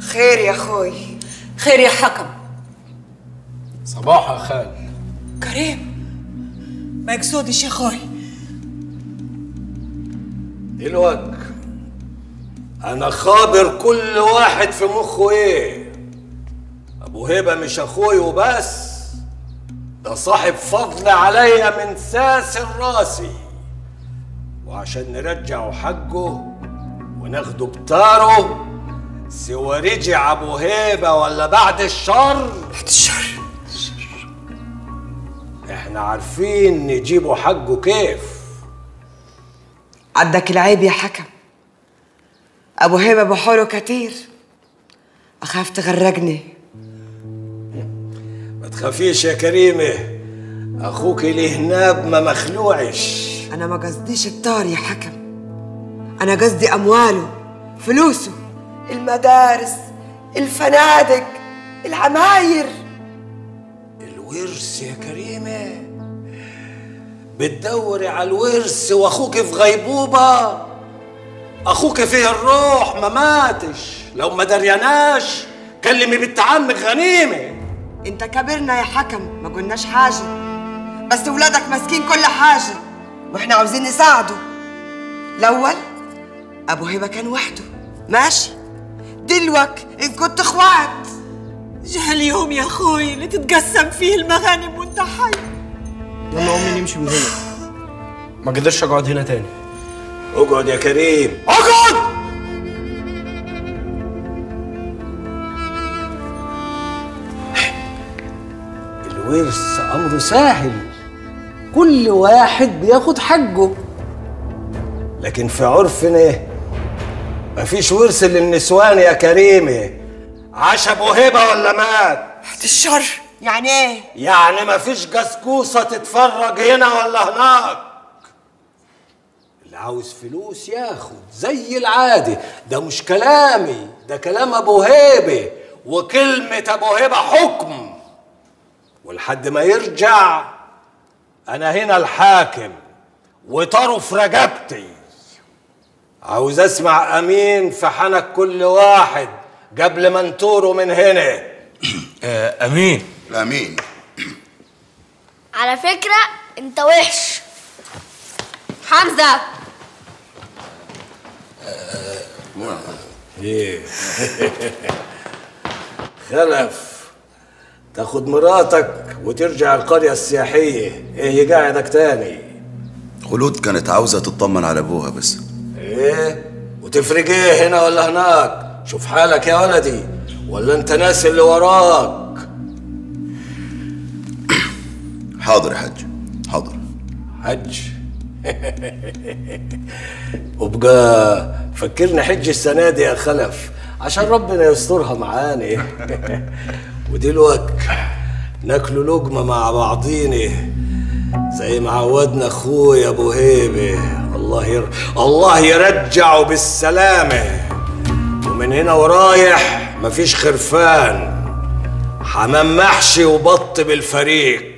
خير يا اخوي خير يا حكم صباح يا خال كريم ما يقصدش يا اخوي دلوقتي انا خابر كل واحد في مخه ايه ابو هبه مش اخوي وبس ده صاحب فضل عليا من ساسر راسي وعشان نرجعه حقه وناخده بتاره سوى رجع ابو هيبه ولا بعد الشر بعد الشر احنا عارفين نجيبه حقه كيف عندك العيب يا حكم ابو هبه بحوله كتير اخاف تغرقني ما تخافيش يا كريمه اخوك ليه ناب ما مخلوعش انا ما قصديش الطار يا حكم انا قصدي امواله فلوسه المدارس الفنادق العماير الورث يا كريمه بتدوري على الورث واخوك في غيبوبه اخوك فيه الروح ما ماتش لو ما درياناش كلمي بنت عمك غنيمه انت كبرنا يا حكم ما قلناش حاجه بس ولادك ماسكين كل حاجه واحنا عاوزين نساعده الاول ابو هبه كان وحده ماشي دلوك ان كنت اخوات جه اليوم يا اخوي اللي تتقسم فيه المغانم وانت حي يلا امي نمشي من هنا ما قدرش اقعد هنا تاني اقعد يا كريم اقعد الورث امره سهل كل واحد بياخد حقه لكن في عرفنا مفيش ورث للنسوان يا كريمه عاش ابو هبه ولا مات بعد الشر يعني ايه يعني مفيش جسكوسة تتفرج هنا ولا هناك اللي عاوز فلوس ياخد زي العادي ده مش كلامي ده كلام ابو هيبة وكلمة ابو هيبة حكم ولحد ما يرجع انا هنا الحاكم وطاره في رقبتي عاوز اسمع امين في حنك كل واحد قبل ما انطوره من هنا آه امين امين على فكرة انت وحش حمزة ايه خلف تاخد مراتك وترجع القرية السياحية ايه قاعدك تاني خلود كانت عاوزة تطمن على أبوها بس ايه وتفرق ايه هنا ولا هناك شوف حالك يا ولدي ولا انت ناس اللي وراك حاضر يا حاج حاضر حج وبقى فكرنا حج السنة دي يا خلف عشان ربنا يسترها معانا ودلوقتي ناكلوا لقمة مع بعضينا زي ما عودنا اخويا ابو هيبة الله ير... الله يرجعه بالسلامة ومن هنا ورايح مفيش خرفان حمام محشي وبط بالفريق